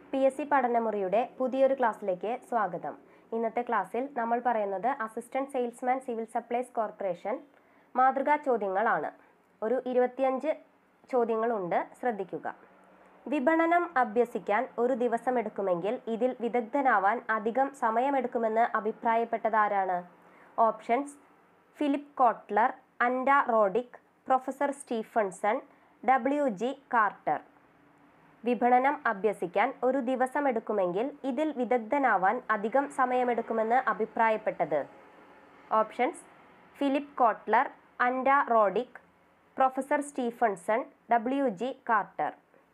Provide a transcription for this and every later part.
P S C പഠനമുറിയുടെ പുതിയൊരു ക്ലാസ്സിലേക്ക് സ്വാഗതം ഇന്നത്തെ ക്ലാസ്സിൽ നമ്മൾ പറയുന്നത് assistant salesman civil supplies corporation മാതൃകാ ചോദ്യങ്ങളാണ് ഒരു ഇരുപത്തിയഞ്ച് ചോദ്യങ്ങളുണ്ട് ശ്രദ്ധിക്കുക വിപണനം അഭ്യസിക്കാൻ ഒരു ദിവസം എടുക്കുമെങ്കിൽ ഇതിൽ വിദഗ്ധനാവാൻ അധികം സമയമെടുക്കുമെന്ന് അഭിപ്രായപ്പെട്ടതാരാണ് options Philip Kotler Anita Roddick professor Stephenson W G Carter വിപണനം അഭ്യസിക്കാൻ ഒരു ദിവസം എടുക്കുമെങ്കിൽ ഇതിൽ വിദഗ്ധനാവാൻ അധികം സമയമെടുക്കുമെന്ന് അഭിപ്രായപ്പെട്ടത് options Philip Kotler Anita Roddick professor Stephenson W G Carter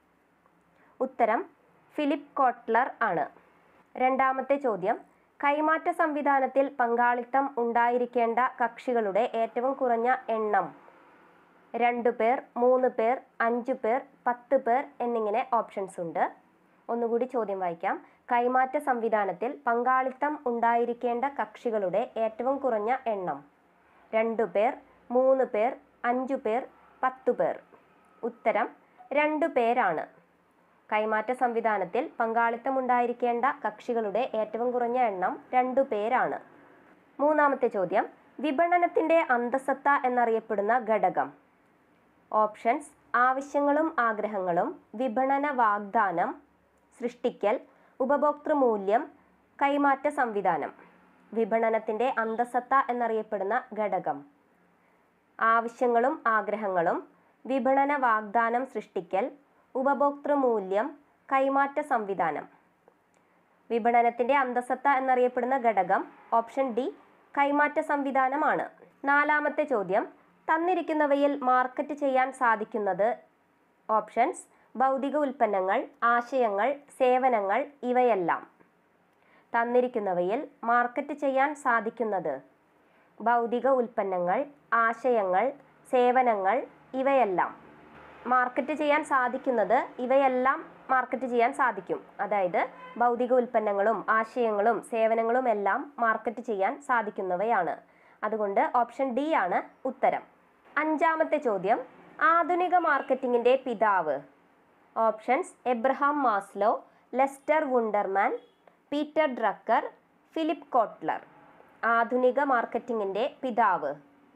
ഉത്തരം ഫിലിപ്പ് കോട്ട്ലർ ആണ് രണ്ടാമത്തെ ചോദ്യം കൈമാറ്റ സംവിധാനത്തിൽ പങ്കാളിത്തം ഉണ്ടായിരിക്കേണ്ട കക്ഷികളുടെ ഏറ്റവും കുറഞ്ഞ എണ്ണം രണ്ട് പേർ മൂന്ന് പേർ അഞ്ച് പേർ പത്ത് പേർ എന്നിങ്ങനെ ഓപ്ഷൻസ് ഉണ്ട് ഒന്നുകൂടി ചോദ്യം വായിക്കാം കൈമാറ്റ സംവിധാനത്തിൽ പങ്കാളിത്തം ഉണ്ടായിരിക്കേണ്ട കക്ഷികളുടെ ഏറ്റവും കുറഞ്ഞ എണ്ണം രണ്ടു പേർ മൂന്ന് പേർ അഞ്ചു പേർ പത്തു പേർ ഉത്തരം രണ്ടു പേരാണ് കൈമാറ്റ സംവിധാനത്തിൽ പങ്കാളിത്തമുണ്ടായിരിക്കേണ്ട കക്ഷികളുടെ ഏറ്റവും കുറഞ്ഞ എണ്ണം രണ്ടു പേരാണ് മൂന്നാമത്തെ ചോദ്യം വിപണനത്തിന്റെ അന്തസത്ത എന്നറിയപ്പെടുന്ന ഘടകം ഓപ്ഷൻസ് ആവശ്യങ്ങളും ആഗ്രഹങ്ങളും വിപണന വാഗ്ദാനം സൃഷ്ടിക്കൽ ഉപഭോക്തൃ മൂല്യം കൈമാറ്റ സംവിധാനം വിപണനത്തിന്റെ അന്തസത്ത എന്നറിയപ്പെടുന്ന ഘടകം ആവശ്യങ്ങളും ആഗ്രഹങ്ങളും വിപണന വാഗ്ദാനം സൃഷ്ടിക്കൽ ഉപഭോക്തൃ മൂല്യം കൈമാറ്റ സംവിധാനം വിപണനത്തിന്റെ അന്തസത്ത എന്നറിയപ്പെടുന്ന ഘടകം ഓപ്ഷൻ ഡി കൈമാറ്റ സംവിധാനമാണ് നാലാമത്തെ ചോദ്യം തന്നിരിക്കുന്നവയിൽ മാർക്കറ്റ് ചെയ്യാൻ സാധിക്കുന്നത് ഓപ്ഷൻസ് ഭൗതിക ഉൽപ്പന്നങ്ങൾ ആശയങ്ങൾ സേവനങ്ങൾ ഇവയെല്ലാം തന്നിരിക്കുന്നവയിൽ മാർക്കറ്റ് ചെയ്യാൻ സാധിക്കുന്നത് ഭൗതിക ഉൽപ്പന്നങ്ങൾ ആശയങ്ങൾ സേവനങ്ങൾ ഇവയെല്ലാം മാർക്കറ്റ് ചെയ്യാൻ സാധിക്കുന്നത് ഇവയെല്ലാം മാർക്കറ്റ് ചെയ്യാൻ സാധിക്കും അതായത് ഭൗതിക ഉൽപ്പന്നങ്ങളും ആശയങ്ങളും സേവനങ്ങളും എല്ലാം മാർക്കറ്റ് ചെയ്യാൻ സാധിക്കുന്നവയാണ് അതുകൊണ്ട് ഓപ്ഷൻ ഡി ആണ് ഉത്തരം അഞ്ചാമത്തെ ചോദ്യം ആധുനിക മാർക്കറ്റിംഗിന്റെ പിതാവ് options Abraham Maslow Lester Wunderman Peter Drucker Philip Kotler ആധുനിക മാർക്കറ്റിംഗിന്റെ പിതാവ്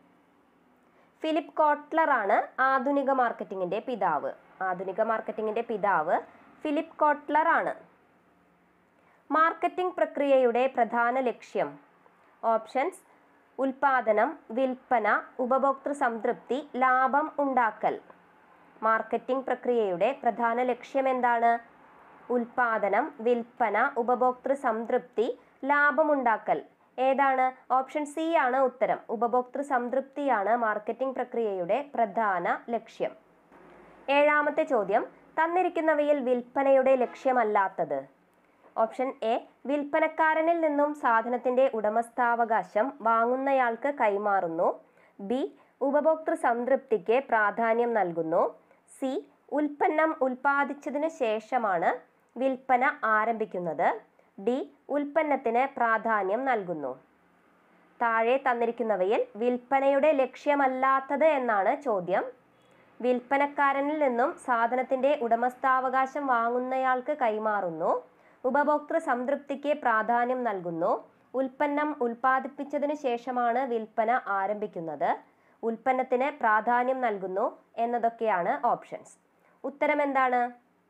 ഫിലിപ്പ് കോട്ട്ലർ ആണ് ആധുനിക മാർക്കറ്റിംഗിന്റെ പിതാവ് ആധുനിക മാർക്കറ്റിംഗിന്റെ പിതാവ് ഫിലിപ്പ് കോട്ട്ലർ ആണ് മാർക്കറ്റിംഗ് പ്രക്രിയയുടെ പ്രധാന ലക്ഷ്യം ഓപ്ഷൻസ് ഉൽപാദനം വിൽപ്പന ഉപഭോക്തൃ സംതൃപ്തി ലാഭം ഉണ്ടാക്കൽ മാർക്കറ്റിംഗ് പ്രക്രിയയുടെ പ്രധാന ലക്ഷ്യം എന്താണ് ഉൽപാദനം വിൽപ്പന ഉപഭോക്തൃ സംതൃപ്തി ലാഭമുണ്ടാക്കൽ ഏതാണ് ഓപ്ഷൻ സി ആണ് ഉത്തരം ഉപഭോക്തൃ സംതൃപ്തിയാണ് മാർക്കറ്റിംഗ് പ്രക്രിയയുടെ പ്രധാന ലക്ഷ്യം ഏഴാമത്തെ ചോദ്യം തന്നിരിക്കുന്നവയിൽ വിൽപ്പനയുടെ ലക്ഷ്യമല്ലാത്തത് ഓപ്ഷൻ എ വിൽപ്പനക്കാരനിൽ നിന്നും സാധനത്തിന്റെ ഉടമസ്ഥാവകാശം വാങ്ങുന്നയാൾക്ക് കൈമാറുന്നു ബി ഉപഭോക്തൃ സംതൃപ്തിക്ക് പ്രാധാന്യം നൽകുന്നു സി ഉൽപ്പന്നം ഉൽപ്പാദിച്ചതിന് ശേഷമാണ് വിൽപ്പന ആരംഭിക്കുന്നത് ഡി ഉൽപ്പന്നത്തിന് പ്രാധാന്യം നൽകുന്നു താഴെ തന്നിരിക്കുന്നവയിൽ വിൽപ്പനയുടെ ലക്ഷ്യമല്ലാത്തത് എന്നാണ് ചോദ്യം വിൽപ്പനക്കാരനിൽ നിന്നും സാധനത്തിന്റെ ഉടമസ്ഥാവകാശം വാങ്ങുന്നയാൾക്ക് കൈമാറുന്നു ഉപഭോക്തൃ സംതൃപ്തിക്ക് പ്രാധാന്യം നൽകുന്നു ഉൽപ്പന്നം ഉൽപ്പാദിപ്പിച്ചതിനു ശേഷമാണ് വിൽപ്പന ആരംഭിക്കുന്നത് ഉൽപ്പന്നത്തിന് പ്രാധാന്യം നൽകുന്നു എന്നതൊക്കെയാണ് ഓപ്ഷൻസ് ഉത്തരം എന്താണ്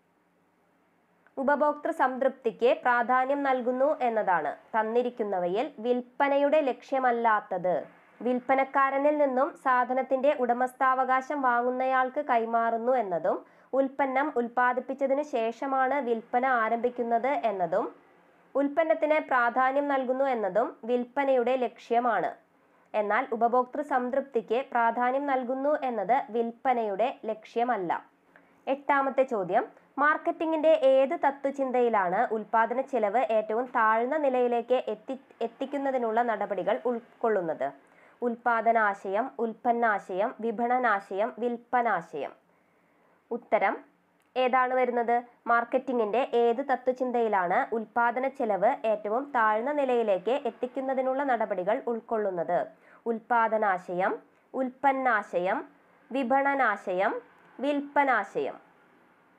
ഉപഭോക്തൃ സംതൃപ്തിക്ക് പ്രാധാന്യം നൽകുന്നു എന്നതാണ് തന്നിരിക്കുന്നവയിൽ വിൽപ്പനയുടെ ലക്ഷ്യമല്ലാത്തത് വിൽപ്പനക്കാരനിൽ നിന്നും സാധനത്തിന്റെ ഉടമസ്ഥാവകാശം വാങ്ങുന്നയാൾക്ക് കൈമാറുന്നു എന്നതും ഉൽപ്പന്നം ഉൽപ്പാദിപ്പിച്ചതിനു ശേഷമാണ് വിൽപ്പന ആരംഭിക്കുന്നത് എന്നതും ഉൽപ്പന്നത്തിന് പ്രാധാന്യം നൽകുന്നു എന്നതും വിൽപ്പനയുടെ ലക്ഷ്യമാണ് എന്നാൽ ഉപഭോക്തൃ സംതൃപ്തിക്ക് പ്രാധാന്യം നൽകുന്നു എന്നത് വിൽപ്പനയുടെ ലക്ഷ്യമല്ല എട്ടാമത്തെ ചോദ്യം മാർക്കറ്റിംഗിന്റെ ഏത് തത്വചിന്തയിലാണ് ഉൽപാദന ചെലവ് ഏറ്റവും താഴ്ന്ന നിലയിലേക്ക് എത്തി എത്തിക്കുന്നതിനുള്ള നടപടികൾ ഉൾക്കൊള്ളുന്നത് ഉൽപാദനാശയം ഉൽപ്പന്നാശയം വിപണനാശയം വിൽപ്പനാശയം ഉത്തരം ഏതാണ് വരുന്നത് മാർക്കറ്റിംഗിന്റെ ഏത് തത്വചിന്തയിലാണ് ഉൽപാദന ചെലവ് ഏറ്റവും താഴ്ന്ന നിലയിലേക്ക് എത്തിക്കുന്നതിനുള്ള നടപടികൾ ഉൾക്കൊള്ളുന്നത് ഉൽപാദനാശയം ഉൽപ്പന്നാശയം വിപണനാശയം വിൽപ്പനാശയം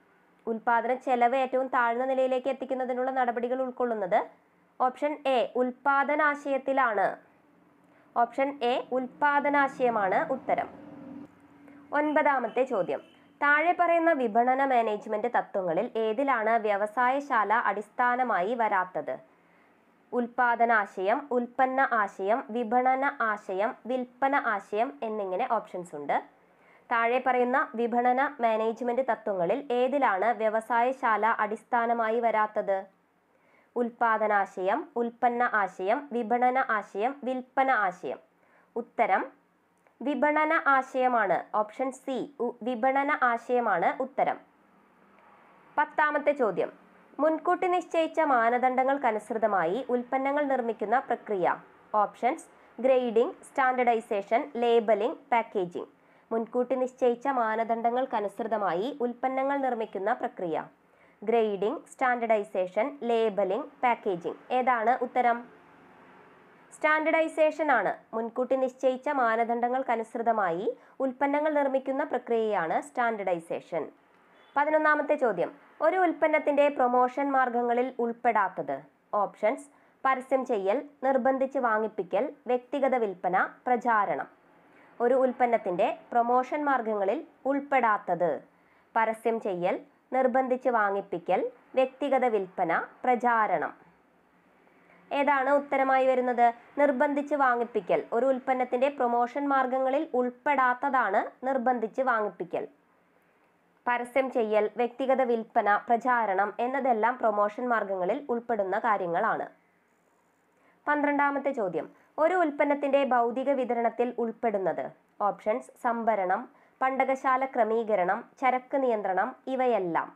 ഉൽപാദന ചെലവ് ഏറ്റവും താഴ്ന്ന നിലയിലേക്ക് എത്തിക്കുന്നതിനുള്ള നടപടികൾ ഉൾക്കൊള്ളുന്നത് ഓപ്ഷൻ എ ഉൽപാദനാശയത്തിലാണ് ഓപ്ഷൻ എ ഉൽപാദനാശയമാണ് ഉത്തരം ഒൻപതാമത്തെ ചോദ്യം താഴെ പറയുന്ന വിപണന മാനേജ്മെന്റ് തത്വങ്ങളിൽ ഏതിലാണ് വ്യവസായശാല അടിസ്ഥാനമായി വരാത്തത് ഉൽപാദനാശയം ഉൽപ്പന്ന ആശയം വിപണന ആശയം വിൽപ്പന ആശയം എന്നിങ്ങനെ ഓപ്ഷൻസ് ഉണ്ട് താഴെ പറയുന്ന വിപണന മാനേജ്മെന്റ് തത്വങ്ങളിൽ ഏതിലാണ് വ്യവസായശാല അടിസ്ഥാനമായി വരാത്തത് ഉൽപാദനാശയം ഉൽപ്പന്ന ആശയം വിപണന ആശയം വിൽപ്പന ആശയം ഉത്തരം വിപണന ആശയമാണ് ഓപ്ഷൻ സി ഉ- വിപണന ആശയമാണ് ഉത്തരം പത്താമത്തെ ചോദ്യം മുൻകൂട്ടി നിശ്ചയിച്ച മാനദണ്ഡങ്ങൾക്കനുസൃതമായി ഉൽപ്പന്നങ്ങൾ നിർമ്മിക്കുന്ന പ്രക്രിയ options grading standardisation labelling packaging മുൻകൂട്ടി നിശ്ചയിച്ച മാനദണ്ഡങ്ങൾക്കനുസൃതമായി ഉൽപ്പന്നങ്ങൾ നിർമ്മിക്കുന്ന പ്രക്രിയ ഗ്രേഡിംഗ് സ്റ്റാൻഡർഡൈസേഷൻ ലേബലിംഗ് പാക്കേജിംഗ് ഏതാണ് ഉത്തരം സ്റ്റാൻഡർഡൈസേഷൻ ആണ് മുൻകൂട്ടി നിശ്ചയിച്ച മാനദണ്ഡങ്ങൾക്കനുസൃതമായി ഉൽപ്പന്നങ്ങൾ നിർമ്മിക്കുന്ന പ്രക്രിയയാണ് സ്റ്റാൻഡർഡൈസേഷൻ പതിനൊന്നാമത്തെ ചോദ്യം ഒരു ഉൽപ്പന്നത്തിന്റെ പ്രൊമോഷൻ മാർഗങ്ങളിൽ ഉൾപ്പെടാത്തത് ഓപ്ഷൻസ് പരസ്യം ചെയ്യൽ നിർബന്ധിച്ച് വാങ്ങിപ്പിക്കൽ വ്യക്തിഗത വിൽപ്പന പ്രചാരണം ഒരു ഉൽപ്പന്നത്തിന്റെ പ്രൊമോഷൻ മാർഗങ്ങളിൽ ഉൾപ്പെടാത്തത് പരസ്യം ചെയ്യൽ നിർബന്ധിച്ച് വാങ്ങിപ്പിക്കൽ വ്യക്തിഗത വിൽപ്പന പ്രചാരണം ഏതാണ് ഉത്തരമായി വരുന്നത് നിർബന്ധിച്ച് വാങ്ങിപ്പിക്കൽ ഒരു ഉൽപ്പന്നത്തിന്റെ പ്രൊമോഷൻ മാർഗങ്ങളിൽ ഉൾപ്പെടാത്തതാണ് നിർബന്ധിച്ച് വാങ്ങിപ്പിക്കൽ പരസ്യം ചെയ്യൽ വ്യക്തിഗത വിൽപ്പന പ്രചാരണം എന്നതെല്ലാം പ്രൊമോഷൻ മാർഗങ്ങളിൽ ഉൾപ്പെടുന്ന കാര്യങ്ങളാണ് പന്ത്രണ്ടാമത്തെ ചോദ്യം ഒരു ഉൽപ്പന്നത്തിന്റെ ഭൗതിക വിതരണത്തിൽ ഉൾപ്പെടുന്നത് ഓപ്ഷൻസ് സംഭരണം പണ്ടകശാല ക്രമീകരണം ചരക്ക് നിയന്ത്രണം ഇവയെല്ലാം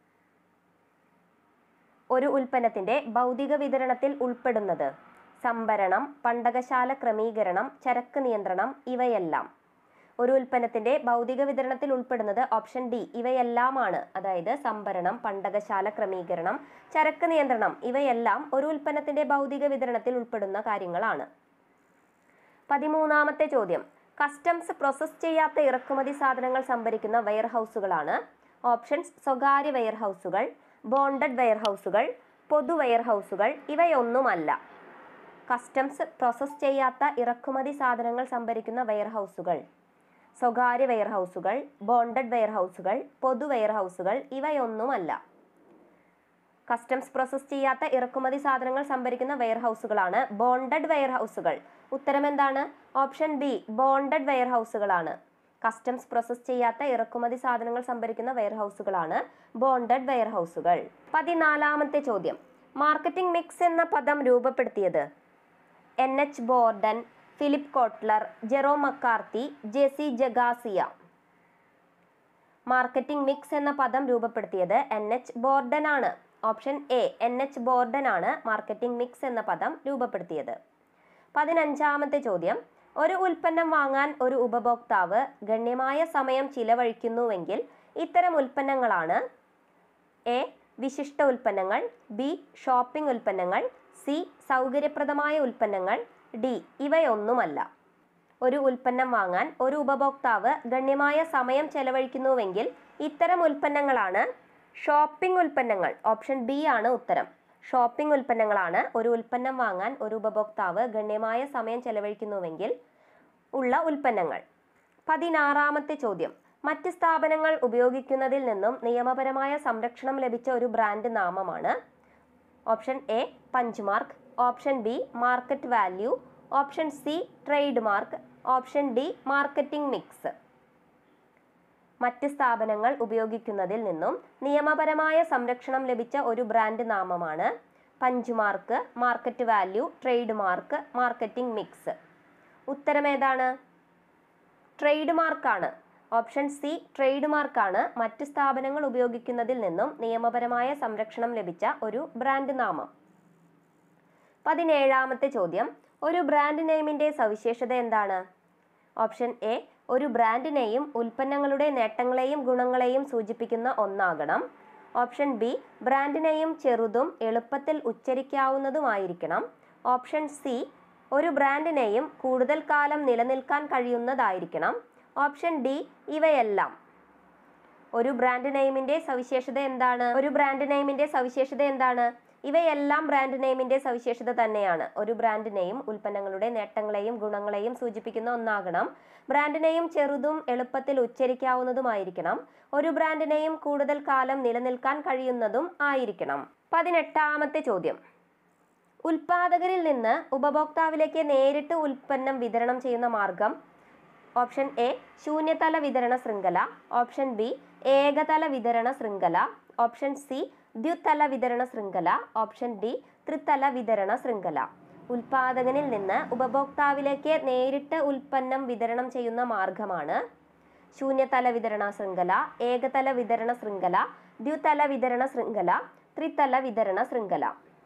ഒരു ഉൽപ്പന്നത്തിന്റെ ഭൗതിക വിതരണത്തിൽ ഉൾപ്പെടുന്നത് സംഭരണം പണ്ടകശാല ക്രമീകരണം ചരക്ക് നിയന്ത്രണം ഇവയെല്ലാം ഒരു ഉൽപ്പന്നത്തിന്റെ ഭൗതിക വിതരണത്തിൽ ഉൾപ്പെടുന്നത് ഓപ്ഷൻ ഡി ഇവയെല്ലാമാണ് അതായത് സംഭരണം പണ്ടകശാല ക്രമീകരണം ചരക്ക് നിയന്ത്രണം ഇവയെല്ലാം ഒരു ഉൽപ്പന്നത്തിന്റെ ഭൗതിക വിതരണത്തിൽ ഉൾപ്പെടുന്ന കാര്യങ്ങളാണ് പതിമൂന്നാമത്തെ ചോദ്യം കസ്റ്റംസ് പ്രോസസ് ചെയ്യാത്ത ഇറക്കുമതി സാധനങ്ങൾ സംഭരിക്കുന്ന വെയർഹൗസുകളാണ് ഓപ്ഷൻസ് സ്വകാര്യ വെയർഹൗസുകൾ ബോണ്ടഡ് വെയർഹൗസുകൾ പൊതു വെയർഹൗസുകൾ ഇവയൊന്നുമല്ല കസ്റ്റംസ് പ്രോസസ് ചെയ്യാത്ത ഇറക്കുമതി സാധനങ്ങൾ സംഭരിക്കുന്ന വെയർഹൗസുകൾ സ്വകാര്യ വെയർഹൗസുകൾ ബോണ്ടഡ് വെയർഹൗസുകൾ പൊതു വെയർഹൗസുകൾ ഇവയൊന്നുമല്ല കസ്റ്റംസ് പ്രോസസ് ചെയ്യാത്ത ഇറക്കുമതി സാധനങ്ങൾ സംഭരിക്കുന്ന വെയർഹൗസുകളാണ് ബോണ്ടഡ് വെയർഹൗസുകൾ ഉത്തരം എന്താണ് ഓപ്ഷൻ ബി ബോണ്ടഡ് വെയർഹൗസുകളാണ് കസ്റ്റംസ് പ്രോസസ് ചെയ്യാത്ത ഇറക്കുമതി സാധനങ്ങൾ സംഭരിക്കുന്ന വെയർഹൗസുകളാണ് ബോണ്ടഡ് വെയർഹൗസുകൾ പതിനാലാമത്തെ ചോദ്യം മാർക്കറ്റിംഗ് മിക്സ് എന്ന പദം രൂപപ്പെടുത്തിയത് N H Borden Philip Kotler Jerome McCarthy J C Jagasia marketing mix എന്ന പദം രൂപപ്പെടുത്തിയത് എൻ എച്ച് ബോർഡൻ ആണ് option A N H Borden ആണ് മാർക്കറ്റിംഗ് മിക്സ് എന്ന പദം രൂപപ്പെടുത്തിയത് പതിനഞ്ചാമത്തെ ചോദ്യം ഒരു ഉൽപ്പന്നം വാങ്ങാൻ ഒരു ഉപഭോക്താവ് ഗണ്യമായ സമയം ചിലവഴിക്കുന്നുവെങ്കിൽ ഇത്തരം ഉൽപ്പന്നങ്ങളാണ് എ വിശിഷ്ട ഉൽപ്പന്നങ്ങൾ ബി ഷോപ്പിംഗ് ഉൽപ്പന്നങ്ങൾ സി സൗകര്യപ്രദമായ ഉൽപ്പന്നങ്ങൾ ഡി ഇവയൊന്നുമല്ല ഒരു ഉൽപ്പന്നം വാങ്ങാൻ ഒരു ഉപഭോക്താവ് ഗണ്യമായ സമയം ചെലവഴിക്കുന്നുവെങ്കിൽ ഇത്തരം ഉൽപ്പന്നങ്ങളാണ് ഷോപ്പിംഗ് ഉൽപ്പന്നങ്ങൾ ഓപ്ഷൻ ബി ആണ് ഉത്തരം ഷോപ്പിംഗ് ഉൽപ്പന്നങ്ങളാണ് ഒരു ഉൽപ്പന്നം വാങ്ങാൻ ഒരു ഉപഭോക്താവ് ഗണ്യമായ സമയം ചെലവഴിക്കുന്നുവെങ്കിൽ ഉള്ള ഉൽപ്പന്നങ്ങൾ പതിനാറാമത്തെ ചോദ്യം മറ്റ് സ്ഥാപനങ്ങൾ ഉപയോഗിക്കുന്നതിൽ നിന്നും നിയമപരമായ സംരക്ഷണം ലഭിച്ച ഒരു ബ്രാൻഡ് നാമമാണ് option A punch mark option B market value option C trade mark option D marketing mix മറ്റ് സ്ഥാപനങ്ങൾ ഉപയോഗിക്കുന്നതിൽ നിന്നും നിയമപരമായ സംരക്ഷണം ലഭിച്ച ഒരു ബ്രാൻഡ് നാമമാണ് punch mark market value trade mark marketing mix ഉത്തരം ഏതാണ് ട്രേഡ് മാർക്കാണ് ഓപ്ഷൻ സി ട്രേഡ് മാർക്കാണ് മറ്റ് സ്ഥാപനങ്ങൾ ഉപയോഗിക്കുന്നതിൽ നിന്നും നിയമപരമായ സംരക്ഷണം ലഭിച്ച ഒരു ബ്രാൻഡ് നാമം പതിനേഴാമത്തെ ചോദ്യം ഒരു ബ്രാൻഡ് നെയിമിന്റെ സവിശേഷത എന്താണ് ഓപ്ഷൻ എ ഒരു ബ്രാൻഡ് നെയിം ഉൽപ്പന്നങ്ങളുടെ നേട്ടങ്ങളെയും ഗുണങ്ങളെയും സൂചിപ്പിക്കുന്ന ഒന്നാകണം ഓപ്ഷൻ ബി ബ്രാൻഡ് നെയിം ചെറുതും എളുപ്പത്തിൽ ഉച്ചരിക്കാവുന്നതുമായിരിക്കണം ഓപ്ഷൻ സി ഒരു ബ്രാൻഡ് നെയിം കൂടുതൽ കാലം നിലനിൽക്കാൻ കഴിയുന്നതായിരിക്കണം ഓപ്ഷൻ ഡി ഇവയെല്ലാം ഒരു ബ്രാൻഡ് നെയിമിന്റെ സവിശേഷത എന്താണ് ഒരു ബ്രാൻഡ് നെയിമിന്റെ സവിശേഷത എന്താണ് ഇവയെല്ലാം ബ്രാൻഡ് നെയിമിന്റെ സവിശേഷത തന്നെയാണ് ഒരു ബ്രാൻഡ് നെയിം ഉൽപ്പന്നങ്ങളുടെ നേട്ടങ്ങളെയും ഗുണങ്ങളെയും സൂചിപ്പിക്കുന്ന ഒന്നാകണം ബ്രാൻഡ് നെയിം ചെറുതും എളുപ്പത്തിൽ ഉച്ചരിക്കാവുന്നതുമായിരിക്കണം ഒരു ബ്രാൻഡ് നെയിം കൂടുതൽ കാലം നിലനിൽക്കാൻ കഴിയുന്നതും ആയിരിക്കണം പതിനെട്ടാമത്തെ ചോദ്യം ഉൽപാദകരിൽ നിന്ന് ഉപഭോക്താവിലേക്ക് നേരിട്ട് ഉൽപ്പന്നം വിതരണം ചെയ്യുന്ന മാർഗം ഓപ്ഷൻ എ ശൂന്യതല വിതരണ ശൃംഖല ഓപ്ഷൻ ബി ഏകതല വിതരണ ശൃംഖല ഓപ്ഷൻ സി ദ്വിതല വിതരണ ശൃംഖല ഓപ്ഷൻ ഡി ത്രിതല വിതരണ ശൃംഖല ഉൽപാദകനിൽ നിന്ന് ഉപഭോക്താവിലേക്ക് നേരിട്ട് ഉൽപ്പന്നം വിതരണം ചെയ്യുന്ന മാർഗമാണ് ശൂന്യതല വിതരണ ശൃംഖല ഏകതല വിതരണ ശൃംഖല ദ്വിതല വിതരണ ശൃംഖല ത്രിതല വിതരണ ശൃംഖല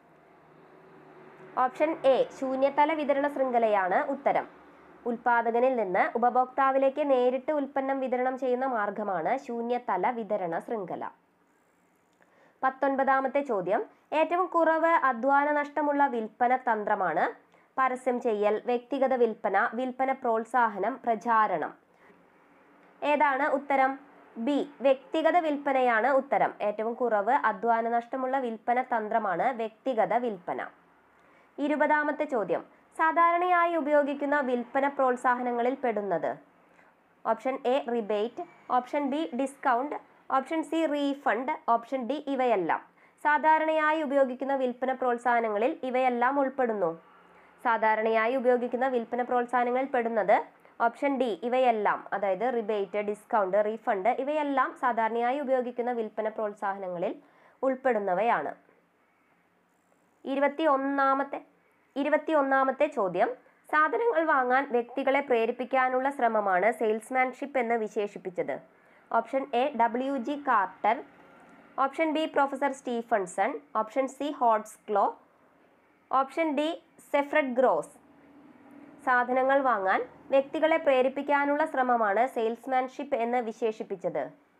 ഓപ്ഷൻ എ ശൂന്യതല വിതരണ ശൃംഖലയാണ് ഉത്തരം ഉൽപാദകനിൽ നിന്ന് ഉപഭോക്താവിലേക്ക് നേരിട്ട് ഉൽപ്പന്നം വിതരണം ചെയ്യുന്ന മാർഗമാണ് ശൂന്യതല വിതരണ ശൃംഖല പത്തൊൻപതാമത്തെ ചോദ്യം ഏറ്റവും കുറവ് അധ്വാന നഷ്ടമുള്ള വിൽപ്പന തന്ത്രമാണ് പരസ്യം ചെയ്യൽ വ്യക്തിഗത വിൽപ്പന വിൽപ്പന പ്രോത്സാഹനം പ്രചാരണം ഏതാണ് ഉത്തരം ബി വ്യക്തിഗത വിൽപ്പനയാണ് ഉത്തരം ഏറ്റവും കുറവ് അധ്വാന നഷ്ടമുള്ള വിൽപ്പന തന്ത്രമാണ് വ്യക്തിഗത വിൽപ്പന ഇരുപതാമത്തെ ചോദ്യം സാധാരണയായി ഉപയോഗിക്കുന്ന വിൽപ്പന പ്രോത്സാഹനങ്ങളിൽ പെടുന്നത് option A rebate option B discount option C refund option D ഇവയെല്ലാം സാധാരണയായി ഉപയോഗിക്കുന്ന വിൽപ്പന പ്രോത്സാഹനങ്ങളിൽ ഇവയെല്ലാം ഉൾപ്പെടുന്നു സാധാരണയായി ഉപയോഗിക്കുന്ന വിൽപ്പന പ്രോത്സാഹനങ്ങളിൽ പെടുന്നത് ഓപ്ഷൻ ഡി ഇവയെല്ലാം അതായത് റിബേറ്റ് ഡിസ്കൗണ്ട് റീഫണ്ട് ഇവയെല്ലാം സാധാരണയായി ഉപയോഗിക്കുന്ന വിൽപ്പന പ്രോത്സാഹനങ്ങളിൽ ഉൾപ്പെടുന്നവയാണ് ഇരുപത്തി ഒന്നാമത്തെ ഇരുപത്തി ഒന്നാമത്തെ ചോദ്യം സാധനങ്ങൾ വാങ്ങാൻ വ്യക്തികളെ പ്രേരിപ്പിക്കാനുള്ള ശ്രമമാണ് സെയിൽസ്മാൻഷിപ്പ് എന്ന് വിശേഷിപ്പിച്ചത് option A W G Carter option B professor Stephenson option C ഹോട്ട്സ്ക്ലോ ഓപ്ഷൻ ഡി സെഫ്രഡ് ഗ്രോസ് സാധനങ്ങൾ വാങ്ങാൻ വ്യക്തികളെ പ്രേരിപ്പിക്കാനുള്ള ശ്രമമാണ് സെയിൽസ്മാൻഷിപ്പ് എന്ന് വിശേഷിപ്പിച്ചത്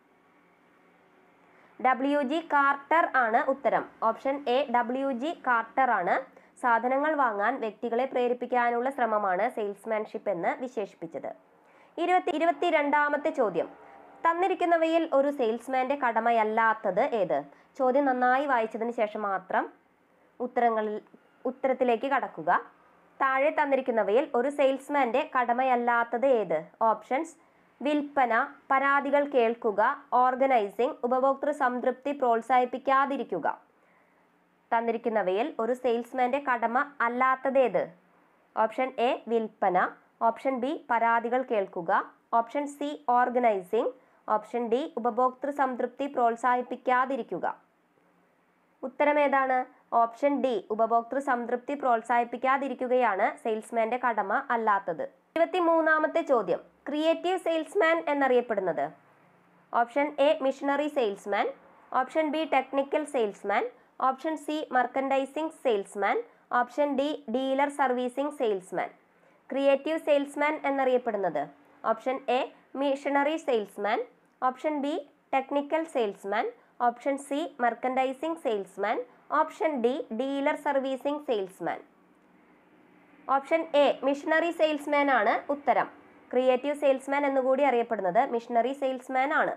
ഡബ്ല്യു ജി കാർട്ടർ ആണ് ഉത്തരം option A W G Carter ആണ് സാധനങ്ങൾ വാങ്ങാൻ വ്യക്തികളെ പ്രേരിപ്പിക്കാനുള്ള ശ്രമമാണ് സെയിൽസ്മാൻഷിപ്പ് എന്ന് വിശേഷിപ്പിച്ചത് ഇരുപത്തി ഇരുപത്തിരണ്ടാമത്തെ ചോദ്യം തന്നിരിക്കുന്നവയിൽ ഒരു സെയിൽസ്മാന്റെ കടമയല്ലാത്തത് ഏത് ചോദ്യം നന്നായി വായിച്ചതിന് ശേഷം മാത്രം ഉത്തരങ്ങളിൽ ഉത്തരത്തിലേക്ക് കടക്കുക താഴെ തന്നിരിക്കുന്നവയിൽ ഒരു സെയിൽസ്മാന്റെ കടമയല്ലാത്തത് ഏത് ഓപ്ഷൻസ് വിൽപ്പന പരാതികൾ കേൾക്കുക ഓർഗനൈസിംഗ് ഉപഭോക്തൃ സംതൃപ്തി പ്രോത്സാഹിപ്പിക്കാതിരിക്കുക തന്നിരിക്കുന്നവയിൽ ഒരു സെയിൽസ്മാന്റെ കടമ അല്ലാത്തതേത് ഓപ്ഷൻ എ വിൽപ്പന ഓപ്ഷൻ ബി പരാതികൾ കേൾക്കുക option C organising option D ഉപഭോക്തൃ സംതൃപ്തി പ്രോത്സാഹിപ്പിക്കാതിരിക്കുക ഉത്തരം ഏതാണ് ഓപ്ഷൻ ഡി ഉപഭോക്തൃ സംതൃപ്തി പ്രോത്സാഹിപ്പിക്കാതിരിക്കുകയാണ് സെയിൽസ്മാന്റെ കടമ അല്ലാത്തത് ഇരുപത്തി മൂന്നാമത്തെ ചോദ്യം ക്രിയേറ്റീവ് സെയിൽസ്മാൻ എന്നറിയപ്പെടുന്നത് option A missionary salesman option B technical salesman option C merchandising salesman option D dealer servicing salesman creative salesman എന്നറിയപ്പെടുന്നത് option A missionary salesman option B technical salesman option C merchandising salesman option D dealer servicing salesman option A missionary salesman ആണ് ഉത്തരം creative salesman എന്നുകൂടി അറിയപ്പെടുന്നത് missionary salesman ആണ്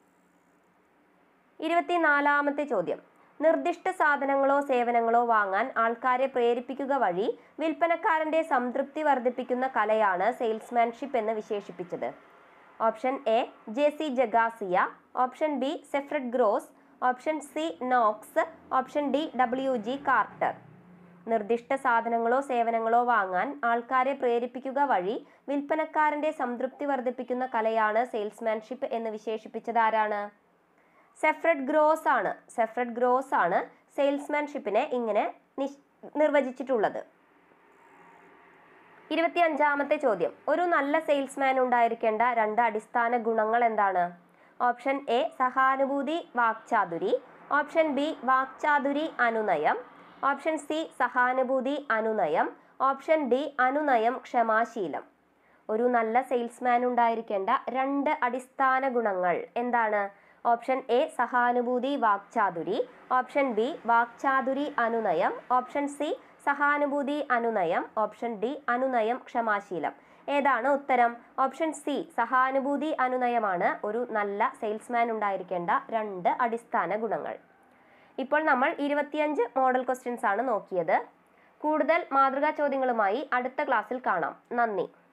ഇരുപത്തിനാലാമത്തെ ചോദ്യം നിർദ്ദിഷ്ട സാധനങ്ങളോ സേവനങ്ങളോ വാങ്ങാൻ ആൾക്കാരെ പ്രേരിപ്പിക്കുക വഴി വിൽപ്പനക്കാരന്റെ സംതൃപ്തി വർദ്ധിപ്പിക്കുന്ന കലയാണ് സെയിൽസ്മാൻഷിപ്പ് എന്ന് വിശേഷിപ്പിച്ചത് option A J C Jagasia option B സെഫ്രഡ് Gross option C Knox option D W G Carter നിർദ്ദിഷ്ട സാധനങ്ങളോ സേവനങ്ങളോ വാങ്ങാൻ ആൾക്കാരെ പ്രേരിപ്പിക്കുക വഴി വിൽപ്പനക്കാരന്റെ സംതൃപ്തി വർദ്ധിപ്പിക്കുന്ന കലയാണ് സെയിൽസ്മാൻഷിപ്പ് എന്ന് വിശേഷിപ്പിച്ചത് ആരാണ് സെഫ്രഡ് ഗ്രോസ് ആണ് സെഫ്രഡ് ഗ്രോസ് ആണ് സെയിൽസ്മാൻഷിപ്പിനെ ഇങ്ങനെ നിശ് നിർവചിച്ചിട്ടുള്ളത് ഇരുപത്തിയഞ്ചാമത്തെ ചോദ്യം ഒരു നല്ല സെയിൽസ്മാൻ ഉണ്ടായിരിക്കേണ്ട രണ്ട് അടിസ്ഥാന ഗുണങ്ങൾ എന്താണ് ഓപ്ഷൻ എ സഹാനുഭൂതി വാക്ചാതുരി ഓപ്ഷൻ ബി വാക്ചാതുരി അനുനയം ഓപ്ഷൻ സി സഹാനുഭൂതി അനുനയം ഓപ്ഷൻ ഡി അനുനയം ക്ഷമാശീലം ഒരു നല്ല സെയിൽസ്മാൻ ഉണ്ടായിരിക്കേണ്ട രണ്ട് അടിസ്ഥാന ഗുണങ്ങൾ എന്താണ് ഓപ്ഷൻ എ സഹാനുഭൂതി വാക്ചാതുരി ഓപ്ഷൻ ബി വാക്ചാതുരി അനുനയം ഓപ്ഷൻ സി സഹാനുഭൂതി അനുനയം ഓപ്ഷൻ ഡി അനുനയം ക്ഷമാശീലം ഏതാണ് ഉത്തരം ഓപ്ഷൻ സി സഹാനുഭൂതി അനുനയമാണ് ഒരു നല്ല സെയിൽസ്മാൻ ഉണ്ടായിരിക്കേണ്ട രണ്ട് അടിസ്ഥാന ഗുണങ്ങൾ ഇപ്പോൾ നമ്മൾ ഇരുപത്തിയഞ്ച് മോഡൽ ക്വസ്റ്റ്യൻസ് ആണ് നോക്കിയത് കൂടുതൽ മാതൃകാ ചോദ്യങ്ങളുമായി അടുത്ത ക്ലാസ്സിൽ കാണാം നന്ദി